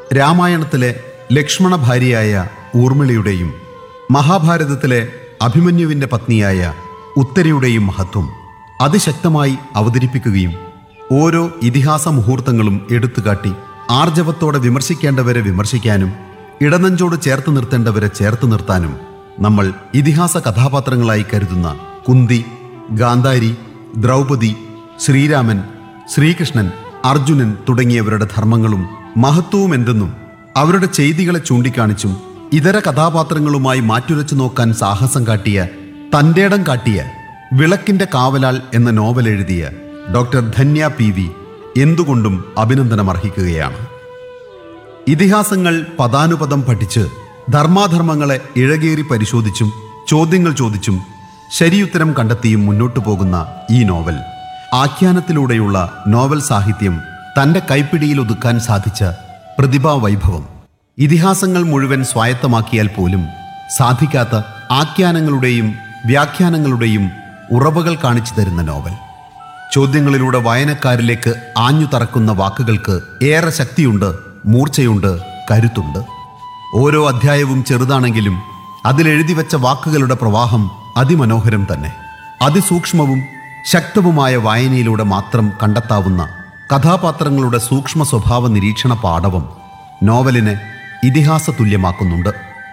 രാമായണത്തിലെ ലക്ഷ്മണ ഭാര്യയായ ഊർമിളയുടെയും മഹാഭാരതത്തിലെ അഭിമന്യുവിൻ്റെ പത്നിയായ ഉത്തരയുടെയും മഹത്വം അതിശക്തമായി അവതരിപ്പിക്കുകയും ഓരോ ഇതിഹാസ മുഹൂർത്തങ്ങളും എടുത്തുകാട്ടി ആർജവത്തോടെ വിമർശിക്കേണ്ടവരെ വിമർശിക്കാനും ഇടനെഞ്ചോട് ചേർത്ത് നിർത്തേണ്ടവരെ ചേർത്ത് നിർത്താനും നമ്മൾ ഇതിഹാസ കഥാപാത്രങ്ങളായി കരുതുന്ന കുന്തി ഗാന്ധാരി ദ്രൗപദി ശ്രീരാമൻ ശ്രീകൃഷ്ണൻ അർജുനൻ തുടങ്ങിയവരുടെ ധർമ്മങ്ങളും മഹത്വവും എന്തെന്നും അവരുടെ ചെയ്തികളെ ചൂണ്ടിക്കാണിച്ചും ഇതര കഥാപാത്രങ്ങളുമായി മാറ്റുരച്ചു നോക്കാൻ സാഹസം കാട്ടിയ തന്റേടം കാട്ടിയ വിളക്കിന്റെ കാവലാൾ എന്ന നോവൽ എഴുതിയ ഡോക്ടർ ധന്യ പി വി എന്തുകൊണ്ടും അഭിനന്ദനമർഹിക്കുകയാണ് ഇതിഹാസങ്ങൾ പദാനുപദം പഠിച്ച് ധർമാധർമ്മങ്ങളെ ഇഴകേറി പരിശോധിച്ചും ചോദ്യങ്ങൾ ചോദിച്ചും ശരിയുത്തരം കണ്ടെത്തിയും മുന്നോട്ടു പോകുന്ന ഈ നോവൽ ആഖ്യാനത്തിലൂടെയുള്ള നോവൽ സാഹിത്യം തന്റെ കൈപ്പിടിയിൽ ഒതുക്കാൻ സാധിച്ച പ്രതിഭാവൈഭവം ഇതിഹാസങ്ങൾ മുഴുവൻ സ്വായത്തമാക്കിയാൽ പോലും സാധിക്കാത്ത ആഖ്യാനങ്ങളുടെയും വ്യാഖ്യാനങ്ങളുടെയും ഉറവകൾ കാണിച്ചു തരുന്ന നോവൽ ചോദ്യങ്ങളിലൂടെ വായനക്കാരിലേക്ക് ആഞ്ഞു തറക്കുന്ന വാക്കുകൾക്ക് ഏറെ ശക്തിയുണ്ട് മൂർച്ചയുണ്ട് കരുത്തുണ്ട് ഓരോ അധ്യായവും ചെറുതാണെങ്കിലും അതിലെഴുതി വെച്ച വാക്കുകളുടെ പ്രവാഹം അതിമനോഹരം തന്നെ അതിസൂക്ഷ്മവും ശക്തവുമായ വായനയിലൂടെ മാത്രം കണ്ടെത്താവുന്ന കഥാപാത്രങ്ങളുടെ സൂക്ഷ്മ സ്വഭാവ നിരീക്ഷണ പാടവം നോവലിനെ ഇതിഹാസ തുല്യമാക്കുന്നുണ്ട്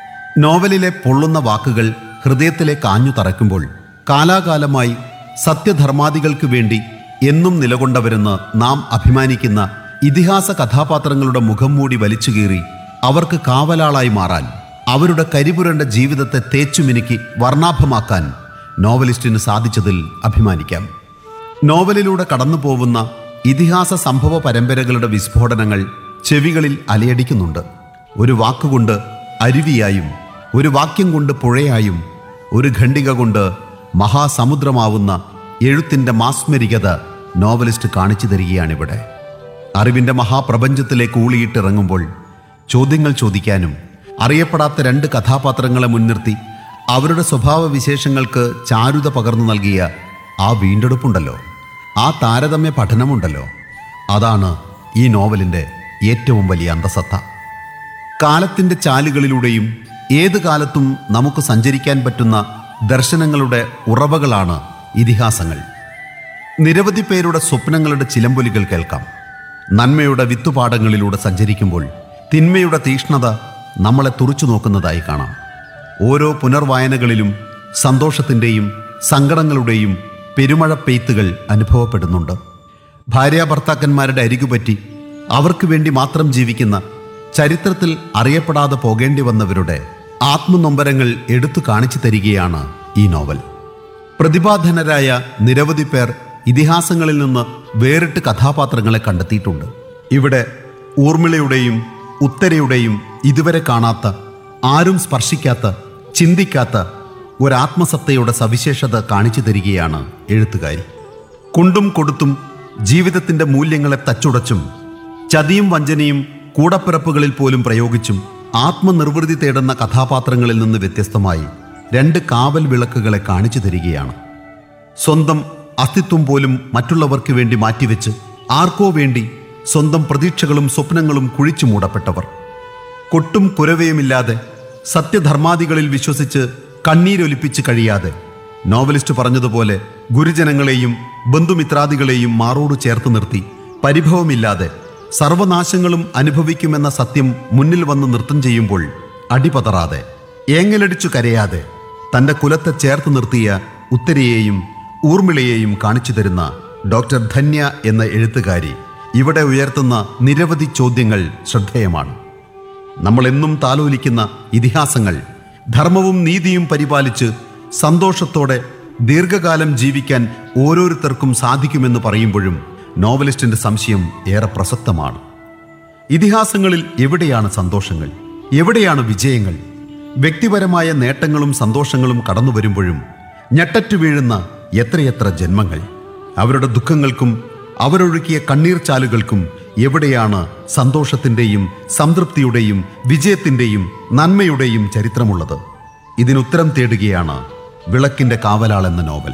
നോവലിലെ പൊള്ളുന്ന വാക്കുകൾ ഹൃദയത്തിലേക്ക് ആഞ്ഞു തറയ്ക്കുമ്പോൾ കാലാകാലമായി സത്യധർമാദികൾക്ക് വേണ്ടി എന്നും നിലകൊണ്ടവരെന്ന് നാം അഭിമാനിക്കുന്ന ഇതിഹാസ കഥാപാത്രങ്ങളുടെ മുഖം മൂടി വലിച്ചുകീറി അവർക്ക് കാവലാളായി മാറാൻ അവരുടെ കരിപുരണ്ട ജീവിതത്തെ തേച്ചുമിനുക്കി വർണ്ണാഭമാക്കാൻ നോവലിസ്റ്റിന് സാധിച്ചതിൽ അഭിമാനിക്കാം നോവലിലൂടെ കടന്നു പോകുന്ന ഇതിഹാസ സംഭവ പരമ്പരകളുടെ വിസ്ഫോടനങ്ങൾ ചെവികളിൽ അലയടിക്കുന്നുണ്ട് ഒരു വാക്കുകൊണ്ട് അരുവിയായും ഒരു വാക്യം കൊണ്ട് പുഴയായും ഒരു ഖണ്ഡിക കൊണ്ട് മഹാസമുദ്രമാവുന്ന എഴുത്തിൻ്റെ മാസ്മരികത നോവലിസ്റ്റ് കാണിച്ചു തരികയാണിവിടെ അറിവിൻ്റെ മഹാപ്രപഞ്ചത്തിലേക്ക് ഊളിയിട്ടിറങ്ങുമ്പോൾ ചോദ്യങ്ങൾ ചോദിക്കാനും അറിയപ്പെടാത്ത രണ്ട് കഥാപാത്രങ്ങളെ മുൻനിർത്തി അവരുടെ സ്വഭാവ വിശേഷങ്ങൾക്ക് ചാരുത പകർന്നു നൽകിയ ആ വീണ്ടെടുപ്പുണ്ടല്ലോ ആ താരതമ്യ പഠനമുണ്ടല്ലോ അതാണ് ഈ നോവലിൻ്റെ ഏറ്റവും വലിയ അന്തസത്ത കാലത്തിൻ്റെ ചാലുകളിലൂടെയും ഏത് കാലത്തും നമുക്ക് സഞ്ചരിക്കാൻ പറ്റുന്ന ദർശനങ്ങളുടെ ഉറവകളാണ് ഇതിഹാസങ്ങൾ നിരവധി പേരുടെ സ്വപ്നങ്ങളുടെ ചിലമ്പൊലികൾ കേൾക്കാം നന്മയുടെ വിത്തുപാടങ്ങളിലൂടെ സഞ്ചരിക്കുമ്പോൾ തിന്മയുടെ തീക്ഷ്ണത നമ്മളെ തുറച്ചു നോക്കുന്നതായി കാണാം ഓരോ പുനർവായനകളിലും സന്തോഷത്തിൻ്റെയും സങ്കടങ്ങളുടെയും പെരുമഴ പെയ്ത്തുകൾ അനുഭവപ്പെടുന്നുണ്ട് ഭാര്യാഭർത്താക്കന്മാരുടെ അരികുപറ്റി അവർക്ക് വേണ്ടി മാത്രം ജീവിക്കുന്ന ചരിത്രത്തിൽ അറിയപ്പെടാതെ പോകേണ്ടി വന്നവരുടെ ആത്മനൊമ്പരങ്ങൾ എടുത്തു കാണിച്ചു തരികയാണ് ഈ നോവൽ പ്രതിഭാധനരായ നിരവധി പേർ ഇതിഹാസങ്ങളിൽ നിന്ന് വേറിട്ട് കഥാപാത്രങ്ങളെ കണ്ടെത്തിയിട്ടുണ്ട് ഇവിടെ ഊർമിളയുടെയും ഉത്തരയുടെയും ഇതുവരെ കാണാത്ത ആരും സ്പർശിക്കാത്ത ചിന്തിക്കാത്ത ഒരാത്മസത്തയുടെ സവിശേഷത കാണിച്ചു തരികയാണ് എഴുത്തുകാരി കുണ്ടും കൊടുത്തും ജീവിതത്തിന്റെ മൂല്യങ്ങളെ തച്ചുടച്ചും ചതിയും വഞ്ചനയും കൂടപ്പിറപ്പുകളിൽ പോലും പ്രയോഗിച്ചും ആത്മനിർവൃതി തേടുന്ന കഥാപാത്രങ്ങളിൽ നിന്ന് വ്യത്യസ്തമായി രണ്ട് കാവൽ വിളക്കുകളെ കാണിച്ചു തരികയാണ് സ്വന്തം അസ്തിത്വം പോലും മറ്റുള്ളവർക്ക് വേണ്ടി മാറ്റിവെച്ച് ആർക്കോ വേണ്ടി സ്വന്തം പ്രതീക്ഷകളും സ്വപ്നങ്ങളും കുഴിച്ചു മൂടപ്പെട്ടവർ കൊട്ടും കുരവയുമില്ലാതെ സത്യധർമാദികളിൽ വിശ്വസിച്ച് കണ്ണീരൊലിപ്പിച്ച് കഴിയാതെ നോവലിസ്റ്റ് പറഞ്ഞതുപോലെ ഗുരുജനങ്ങളെയും ബന്ധുമിത്രാദികളെയും മാറോട് ചേർത്ത് നിർത്തി പരിഭവമില്ലാതെ സർവനാശങ്ങളും അനുഭവിക്കുമെന്ന സത്യം മുന്നിൽ വന്ന് നൃത്തം ചെയ്യുമ്പോൾ അടിപതറാതെ ഏങ്ങലടിച്ചു കരയാതെ തന്റെ കുലത്തെ ചേർത്ത് നിർത്തിയ ഉത്തരയെയും ഊർമിളയെയും കാണിച്ചു തരുന്ന ഡോക്ടർ ധന്യ എന്ന എഴുത്തുകാരി ഇവിടെ ഉയർത്തുന്ന നിരവധി ചോദ്യങ്ങൾ ശ്രദ്ധേയമാണ് നമ്മൾ എന്നും താലോലിക്കുന്ന ഇതിഹാസങ്ങൾ ധർമ്മവും നീതിയും പരിപാലിച്ച് സന്തോഷത്തോടെ ദീർഘകാലം ജീവിക്കാൻ ഓരോരുത്തർക്കും സാധിക്കുമെന്ന് പറയുമ്പോഴും നോവലിസ്റ്റിന്റെ സംശയം ഏറെ പ്രസക്തമാണ് ഇതിഹാസങ്ങളിൽ എവിടെയാണ് സന്തോഷങ്ങൾ എവിടെയാണ് വിജയങ്ങൾ വ്യക്തിപരമായ നേട്ടങ്ങളും സന്തോഷങ്ങളും കടന്നു വരുമ്പോഴും ഞെട്ടറ്റു വീഴുന്ന എത്രയെത്ര ജന്മങ്ങൾ അവരുടെ ദുഃഖങ്ങൾക്കും അവരൊഴുക്കിയ കണ്ണീർ ചാലുകൾക്കും എവിടെയാണ് സന്തോഷത്തിൻ്റെയും സംതൃപ്തിയുടെയും വിജയത്തിൻ്റെയും നന്മയുടെയും ചരിത്രമുള്ളത് ഇതിനുത്തരം തേടുകയാണ് വിളക്കിൻ്റെ കാവലാൾ എന്ന നോവൽ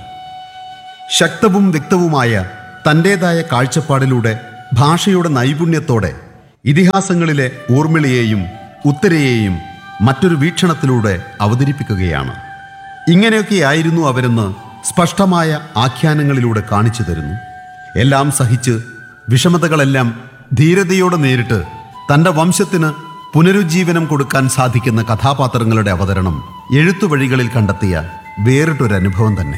ശക്തവും വ്യക്തവുമായ തൻ്റേതായ കാഴ്ചപ്പാടിലൂടെ ഭാഷയുടെ നൈപുണ്യത്തോടെ ഇതിഹാസങ്ങളിലെ ഊർമിളയെയും ഉത്തരയെയും മറ്റൊരു വീക്ഷണത്തിലൂടെ അവതരിപ്പിക്കുകയാണ് ഇങ്ങനെയൊക്കെയായിരുന്നു അവരെന്ന് സ്പഷ്ടമായ ആഖ്യാനങ്ങളിലൂടെ കാണിച്ചു തരുന്നു എല്ലാം സഹിച്ച് വിഷമതകളെല്ലാം ധീരതയോടെ നേരിട്ട് തൻ്റെ വംശത്തിന് പുനരുജ്ജീവനം കൊടുക്കാൻ സാധിക്കുന്ന കഥാപാത്രങ്ങളുടെ അവതരണം എഴുത്തുവഴികളിൽ കണ്ടെത്തിയ വേറിട്ടൊരനുഭവം തന്നെ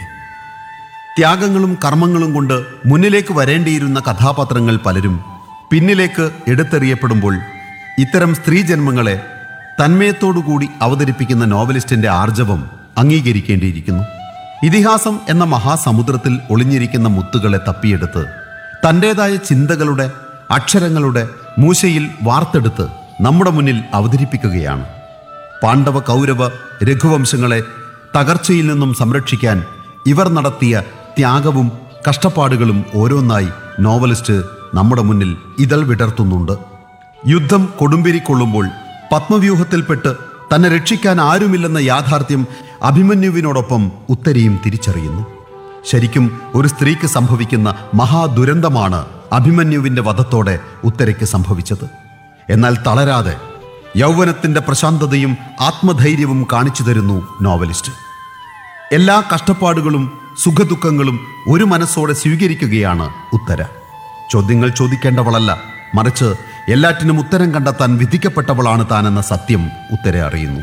ത്യാഗങ്ങളും കർമ്മങ്ങളും കൊണ്ട് മുന്നിലേക്ക് വരേണ്ടിയിരുന്ന കഥാപാത്രങ്ങൾ പലരും പിന്നിലേക്ക് എടുത്തെറിയപ്പെടുമ്പോൾ ഇത്തരം സ്ത്രീജന്മങ്ങളെ തന്മയത്തോടുകൂടി അവതരിപ്പിക്കുന്ന നോവലിസ്റ്റിന്റെ ആർജവം അംഗീകരിക്കേണ്ടിയിരിക്കുന്നു ഇതിഹാസം എന്ന മഹാസമുദ്രത്തിൽ ഒളിഞ്ഞിരിക്കുന്ന മുത്തുകളെ തപ്പിയെടുത്ത് തൻ്റെതായ ചിന്തകളുടെ അക്ഷരങ്ങളുടെ മൂശയിൽ വാർത്തെടുത്ത് നമ്മുടെ മുന്നിൽ അവതരിപ്പിക്കുകയാണ് പാണ്ഡവ കൗരവ രഘുവംശങ്ങളെ തകർച്ചയിൽ നിന്നും സംരക്ഷിക്കാൻ ഇവർ നടത്തിയ ത്യാഗവും കഷ്ടപ്പാടുകളും ഓരോന്നായി നോവലിസ്റ്റ് നമ്മുടെ മുന്നിൽ ഇതൾ വിടർത്തുന്നുണ്ട് യുദ്ധം കൊടുമ്പിരിക്കൊള്ളുമ്പോൾ പത്മവ്യൂഹത്തിൽപ്പെട്ട് തന്നെ രക്ഷിക്കാൻ ആരുമില്ലെന്ന യാഥാർത്ഥ്യം അഭിമന്യുവിനോടൊപ്പം ഉത്തരയും തിരിച്ചറിയുന്നു ശരിക്കും ഒരു സ്ത്രീക്ക് സംഭവിക്കുന്ന മഹാദുരന്തമാണ് അഭിമന്യുവിന്റെ വധത്തോടെ ഉത്തരയ്ക്ക് സംഭവിച്ചത് എന്നാൽ തളരാതെ യൗവനത്തിന്റെ പ്രശാന്തതയും ആത്മധൈര്യവും കാണിച്ചു തരുന്നു നോവലിസ്റ്റ് എല്ലാ കഷ്ടപ്പാടുകളും സുഖദുഃഖങ്ങളും ഒരു മനസ്സോടെ സ്വീകരിക്കുകയാണ് ഉത്തര ചോദ്യങ്ങൾ ചോദിക്കേണ്ടവളല്ല മറിച്ച് എല്ലാറ്റിനും ഉത്തരം കണ്ടെത്താൻ വിധിക്കപ്പെട്ടവളാണ് താനെന്ന സത്യം ഉത്തര അറിയുന്നു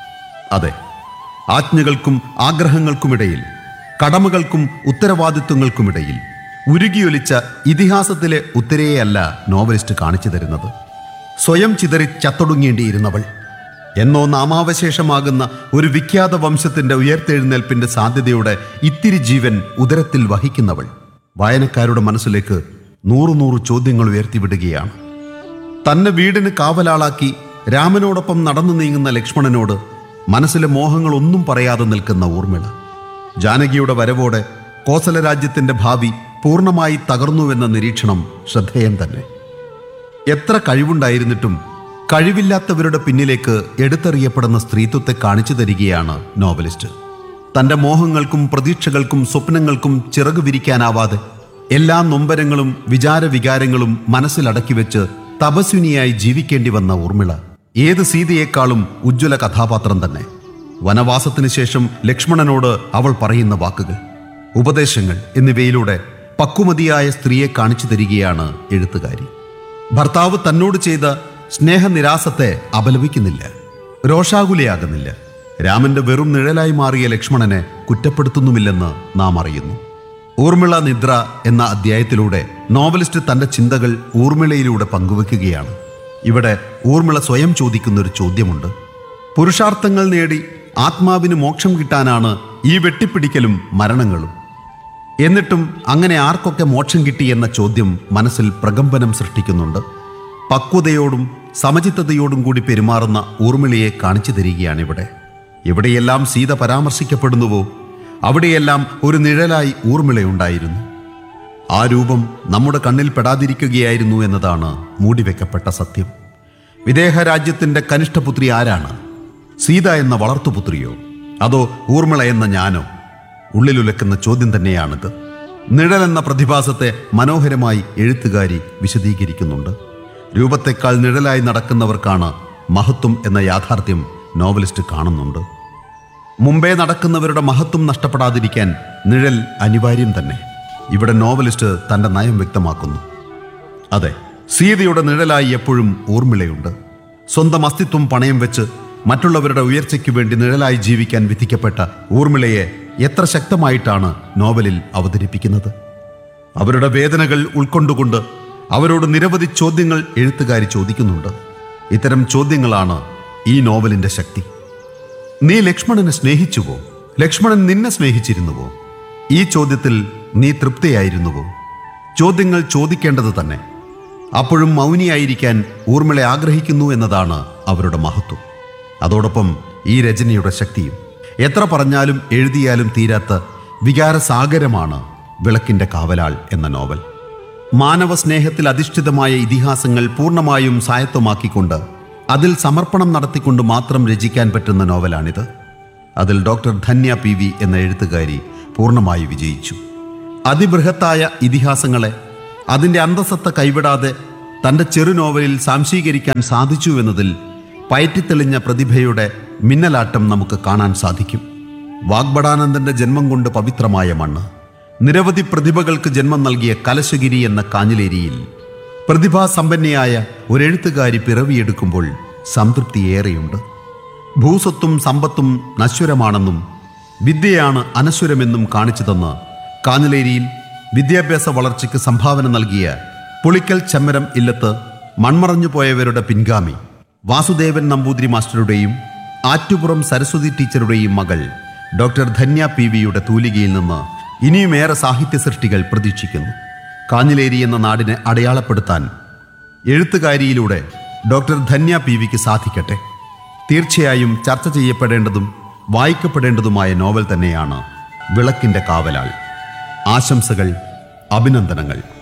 അതെ ആജ്ഞകൾക്കും ആഗ്രഹങ്ങൾക്കുമിടയിൽ കടമകൾക്കും ഉത്തരവാദിത്വങ്ങൾക്കുമിടയിൽ ഉരുകിയൊലിച്ച ഇതിഹാസത്തിലെ ഉത്തരയെയല്ല നോവലിസ്റ്റ് കാണിച്ചു തരുന്നത് സ്വയം ചിതറി ചത്തൊടുങ്ങേണ്ടിയിരുന്നവൾ എന്നോ നാമാവശേഷമാകുന്ന ഒരു വിഖ്യാത വംശത്തിന്റെ ഉയർത്തെഴുന്നേൽപ്പിന്റെ സാധ്യതയുടെ ഇത്തിരി ജീവൻ ഉദരത്തിൽ വഹിക്കുന്നവൾ വായനക്കാരുടെ മനസ്സിലേക്ക് നൂറു നൂറ് ചോദ്യങ്ങൾ ഉയർത്തിവിടുകയാണ് തന്നെ വീടിന് കാവലാളാക്കി രാമനോടൊപ്പം നടന്നു നീങ്ങുന്ന ലക്ഷ്മണനോട് മനസ്സിലെ മോഹങ്ങൾ ഒന്നും പറയാതെ നിൽക്കുന്ന ഊർമിള ജാനകിയുടെ വരവോടെ കോസല രാജ്യത്തിന്റെ ഭാവി പൂർണ്ണമായി തകർന്നുവെന്ന നിരീക്ഷണം ശ്രദ്ധേയം തന്നെ എത്ര കഴിവുണ്ടായിരുന്നിട്ടും കഴിവില്ലാത്തവരുടെ പിന്നിലേക്ക് എടുത്തെറിയപ്പെടുന്ന സ്ത്രീത്വത്തെ കാണിച്ചു തരികയാണ് നോവലിസ്റ്റ് തന്റെ മോഹങ്ങൾക്കും പ്രതീക്ഷകൾക്കും സ്വപ്നങ്ങൾക്കും ചിറകു വിരിക്കാനാവാതെ എല്ലാ നൊമ്പരങ്ങളും വിചാരവികാരങ്ങളും മനസ്സിലടക്കി വെച്ച് തപസ്വിനിയായി ജീവിക്കേണ്ടി വന്ന ഊർമിള ഏത് സീതയേക്കാളും ഉജ്ജ്വല കഥാപാത്രം തന്നെ വനവാസത്തിനു ശേഷം ലക്ഷ്മണനോട് അവൾ പറയുന്ന വാക്കുകൾ ഉപദേശങ്ങൾ എന്നിവയിലൂടെ പക്വമതിയായ സ്ത്രീയെ കാണിച്ചു തരികയാണ് എഴുത്തുകാരി ഭർത്താവ് തന്നോട് ചെയ്ത സ്നേഹനിരാസത്തെ അപലപിക്കുന്നില്ല രോഷാകുലയാകുന്നില്ല രാമന്റെ വെറും നിഴലായി മാറിയ ലക്ഷ്മണനെ കുറ്റപ്പെടുത്തുന്നുമില്ലെന്ന് നാം അറിയുന്നു ഊർമിള നിദ്ര എന്ന അധ്യായത്തിലൂടെ നോവലിസ്റ്റ് തന്റെ ചിന്തകൾ ഊർമിളയിലൂടെ പങ്കുവെക്കുകയാണ് ഇവിടെ ഊർമിള സ്വയം ചോദിക്കുന്ന ഒരു ചോദ്യമുണ്ട് പുരുഷാർത്ഥങ്ങൾ നേടി ആത്മാവിന് മോക്ഷം കിട്ടാനാണ് ഈ വെട്ടിപ്പിടിക്കലും മരണങ്ങളും എന്നിട്ടും അങ്ങനെ ആർക്കൊക്കെ മോക്ഷം കിട്ടി എന്ന ചോദ്യം മനസ്സിൽ പ്രകമ്പനം സൃഷ്ടിക്കുന്നുണ്ട് പക്വതയോടും സമചിത്തതയോടും കൂടി പെരുമാറുന്ന ഊർമിളയെ കാണിച്ചു തരികയാണിവിടെ എവിടെയെല്ലാം സീത പരാമർശിക്കപ്പെടുന്നുവോ അവിടെയെല്ലാം ഒരു നിഴലായി ഊർമിളയുണ്ടായിരുന്നു ആ രൂപം നമ്മുടെ കണ്ണിൽ പെടാതിരിക്കുകയായിരുന്നു എന്നതാണ് മൂടിവെക്കപ്പെട്ട സത്യം വിദേഹ രാജ്യത്തിന്റെ കനിഷ്ഠപുത്രി ആരാണ് സീത എന്ന വളർത്തുപുത്രിയോ അതോ ഊർമിള എന്ന ഞാനോ ഉള്ളിലുലക്കുന്ന ചോദ്യം തന്നെയാണിത് നിഴൽ എന്ന പ്രതിഭാസത്തെ മനോഹരമായി എഴുത്തുകാരി വിശദീകരിക്കുന്നുണ്ട് രൂപത്തെക്കാൾ നിഴലായി നടക്കുന്നവർക്കാണ് മഹത്വം എന്ന യാഥാർത്ഥ്യം നോവലിസ്റ്റ് കാണുന്നുണ്ട് മുമ്പേ നടക്കുന്നവരുടെ മഹത്വം നഷ്ടപ്പെടാതിരിക്കാൻ നിഴൽ അനിവാര്യം തന്നെ ഇവിടെ നോവലിസ്റ്റ് തന്റെ നയം വ്യക്തമാക്കുന്നു അതെ സീതയുടെ നിഴലായി എപ്പോഴും ഊർമിളയുണ്ട് സ്വന്തം അസ്തിത്വം പണയം വെച്ച് മറ്റുള്ളവരുടെ ഉയർച്ചയ്ക്ക് വേണ്ടി നിഴലായി ജീവിക്കാൻ വിധിക്കപ്പെട്ട ഊർമിളയെ എത്ര ശക്തമായിട്ടാണ് നോവലിൽ അവതരിപ്പിക്കുന്നത് അവരുടെ വേദനകൾ ഉൾക്കൊണ്ടുകൊണ്ട് അവരോട് നിരവധി ചോദ്യങ്ങൾ എഴുത്തുകാരി ചോദിക്കുന്നുണ്ട് ഇത്തരം ചോദ്യങ്ങളാണ് ഈ നോവലിന്റെ ശക്തി നീ ലക്ഷ്മണനെ സ്നേഹിച്ചുവോ ലക്ഷ്മണൻ നിന്നെ സ്നേഹിച്ചിരുന്നുവോ ഈ ചോദ്യത്തിൽ നീ തൃപ്തിയായിരുന്നുവോ ചോദ്യങ്ങൾ ചോദിക്കേണ്ടത് തന്നെ അപ്പോഴും മൗനിയായിരിക്കാൻ ഊർമിള ആഗ്രഹിക്കുന്നു എന്നതാണ് അവരുടെ മഹത്വം അതോടൊപ്പം ഈ രചനയുടെ ശക്തിയും എത്ര പറഞ്ഞാലും എഴുതിയാലും തീരാത്ത വികാരസാഗരമാണ് വിളക്കിന്റെ കാവലാൾ എന്ന നോവൽ മാനവ സ്നേഹത്തിൽ അധിഷ്ഠിതമായ ഇതിഹാസങ്ങൾ പൂർണ്ണമായും സ്വായത്തമാക്കിക്കൊണ്ട് അതിൽ സമർപ്പണം നടത്തിക്കൊണ്ട് മാത്രം രചിക്കാൻ പറ്റുന്ന നോവലാണിത് അതിൽ ഡോക്ടർ ധന്യ പി വി എന്ന എഴുത്തുകാരി പൂർണ്ണമായി വിജയിച്ചു അതിബൃഹത്തായ ഇതിഹാസങ്ങളെ അതിൻ്റെ അന്തസത്ത കൈവിടാതെ തൻ്റെ ചെറുനോവലിൽ സാംശീകരിക്കാൻ സാധിച്ചു എന്നതിൽ പയറ്റിത്തെളിഞ്ഞ പ്രതിഭയുടെ മിന്നലാട്ടം നമുക്ക് കാണാൻ സാധിക്കും വാഗ്ബടാനന്ദന്റെ ജന്മം കൊണ്ട് പവിത്രമായ മണ്ണ് നിരവധി പ്രതിഭകൾക്ക് ജന്മം നൽകിയ കലശഗിരി എന്ന കാഞ്ഞിലേരിയിൽ പ്രതിഭാസമ്പന്നയായ ഒരെഴുത്തുകാരി പിറവിയെടുക്കുമ്പോൾ സംതൃപ്തിയേറെയുണ്ട് ഭൂസ്വത്തും സമ്പത്തും നശ്വരമാണെന്നും വിദ്യയാണ് അനശ്വരമെന്നും കാണിച്ചു തന്ന് കാഞ്ഞിലേരിയിൽ വിദ്യാഭ്യാസ വളർച്ചയ്ക്ക് സംഭാവന നൽകിയ പുളിക്കൽ ചെമ്മരം ഇല്ലത്ത് മൺമറഞ്ഞു പോയവരുടെ പിൻഗാമി വാസുദേവൻ നമ്പൂതിരി മാസ്റ്ററുടെയും ആറ്റുപുറം സരസ്വതി ടീച്ചറുടെയും മകൾ ഡോക്ടർ ധന്യ പി വിയുടെ തൂലികയിൽ നിന്ന് ഇനിയുമേറെ സാഹിത്യ സൃഷ്ടികൾ പ്രതീക്ഷിക്കുന്നു കാഞ്ഞിലേരി എന്ന നാടിനെ അടയാളപ്പെടുത്താൻ എഴുത്തുകാരിയിലൂടെ ഡോക്ടർ ധന്യ പി വിക്ക് സാധിക്കട്ടെ തീർച്ചയായും ചർച്ച ചെയ്യപ്പെടേണ്ടതും വായിക്കപ്പെടേണ്ടതുമായ നോവൽ തന്നെയാണ് വിളക്കിൻ്റെ കാവലാൾ ആശംസകൾ അഭിനന്ദനങ്ങൾ